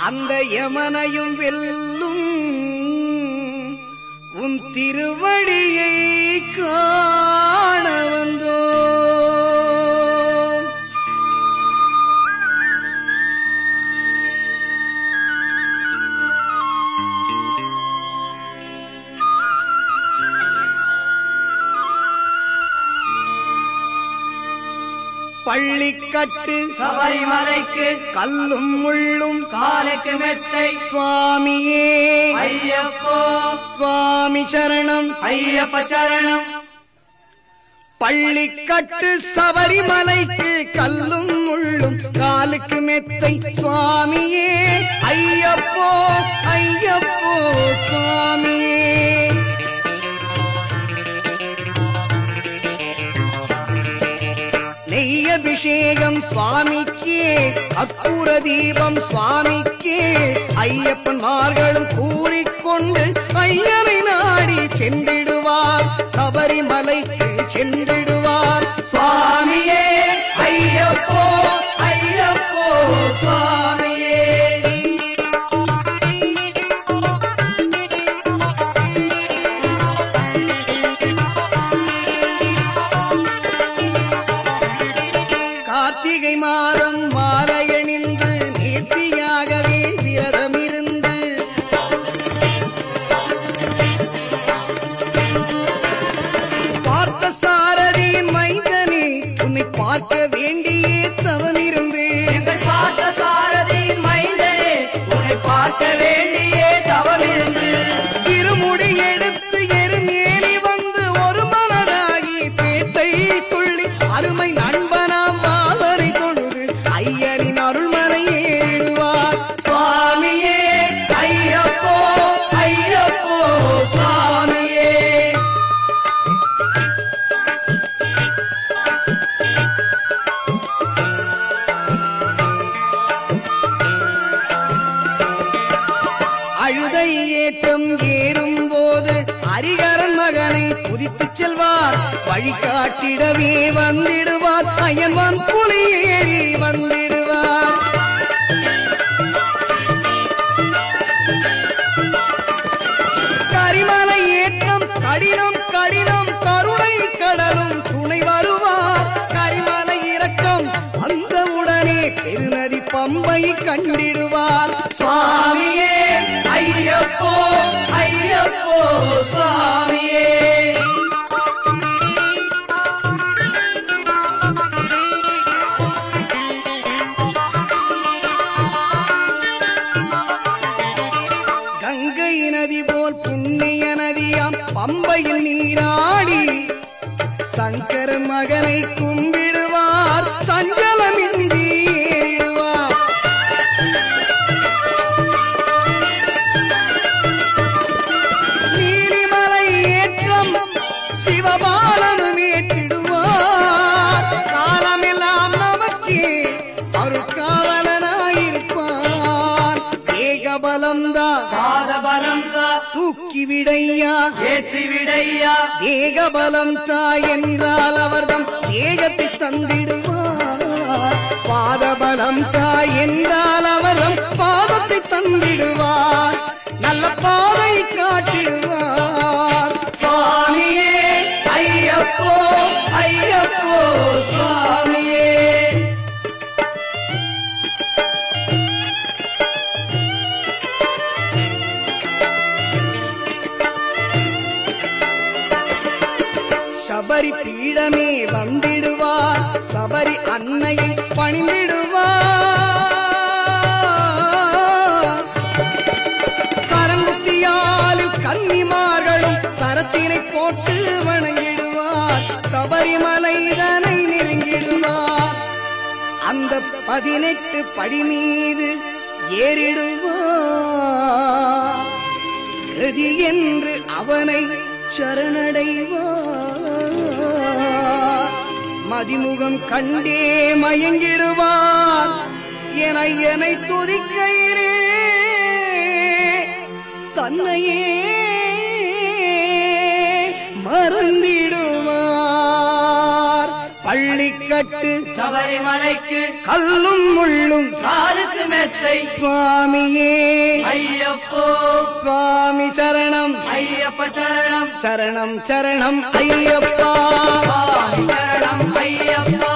அந்த யமனையும் வெல்லும் உன் திருவடியை காண வந்தோம் பள்ளிக்கட்டு சபரிமலைக்கு கல்லும் முள்ளும் காலைக்கு மெத்தை சுவாமியே ஐயப்போ சுவாமி சரணம் ஐயப்ப சரணம் பள்ளிக்கட்டு சபரிமலைக்கு கல்லும் முள்ளும் காலுக்கு மெத்தை சுவாமியே ஐயப்போ ஐயப்போ சுவாமியே நெய் அபிஷேகம் சுவாமிக்கே அக்குர தீபம் சுவாமிக்கே ஐயப்பன்மார்களும் கூறிக்கொண்டு ஐயனை நாடி சென்றிடுவார் சபரிமலைக்கு சென்றிடுவார் சுவாமியே ஐயப்போ ஐயப்போ சுவாமியே கார்த்திகை மாதம் மாலையணிந்து நேர்த்தியாகவே விரதமிருந்து பார்த்த சாரதியின் மைந்தனே உன்னை பார்க்க வேண்டியே தவமிருந்து எங்கள் பார்த்த சாரதியின் மைந்தனே உன்னை பார்க்க வேண்டியே தவமிருந்து இருமுடி எடுத்து எருமேலி வந்து ஒரு மனதாகி பேட்டை துள்ளி அருமை நண்பனாம் பாவனை தொழுது ஐயனின் அருள்மலை ஏறிடுவார் சுவாமியே ஐயப்போ ஐயப்போ சுவாமியே அழுதை ஏற்றம் ஏறும் போது ஹரிகரன் மகனை குதித்துச் செல்வார் வழிகாட்டிடவே வந்திடுவார் அயன்வான் புலி ஏறி வந்திடுவார் கரிமலை ஏற்றம் கடினம் கடினம் கருணை கடலும் துணை வருவார் கரிமலை இறக்கம் அந்த உடனே பெருநதி பம்பை கண்டிடுவார் சுவாமியே ஐயப்போ ஐயப்போ சுவாமியே கங்கை நதி போல் புண்ணிய நதியாம் பம்பையில் நீராடி சங்கரன் மகனை கும்பிடுவார் சஞ்சலமின்றி ஏறிடுவார் நீலிமலை ஏற்றம் சிவபாலனும் ஏற்றிடுவார் காலமெல்லாம் நமக்கே அருட்காவலனாயிருப்பார் ஏகபலம்தான் பாதபலம் தா தூக்கி விடையா ஏற்றி விடையா தேகபலம் தாய் என்றால் அவர்தம் தேகத்தை தந்திடுவார் பாதபலம் தாய் என்றால் அவர்தம் பாதத்தை தந்திடுவார் நல்ல பாதை காட்டிடுவார் சுவாமியே ஐயப்போ ஐயப்போ சுவாமியே சபரி பீடமே வந்திடுவார் சபரி அன்னையை பணிந்திடுவார் சரங்குத்தியாலும் கன்னிமார்களும் சரத்தினை போட்டு வணங்கிடுவார் சபரிமலைதனை நெருங்கிடுவார் அந்த பதினெட்டு படி மீது ஏறிடுவார் கதி என்று அவனை சரணடைவார் மதிமுகம் கண்டே மயங்கிடுவார் என என்னை துதிக்கையிலே தன்னையே மறந்திடுவார் பள்ளிக்க கட்டு சபரிமலைக்கு கல்லும் முள்ளும் காலுக்கு மெத்தை சுவாமியே ஐயப்போ சுவாமி சரணம் ஐயப்ப சரணம் சரணம் சரணம் ஐயப்பா சுவாமி சரணம் ஐயப்பா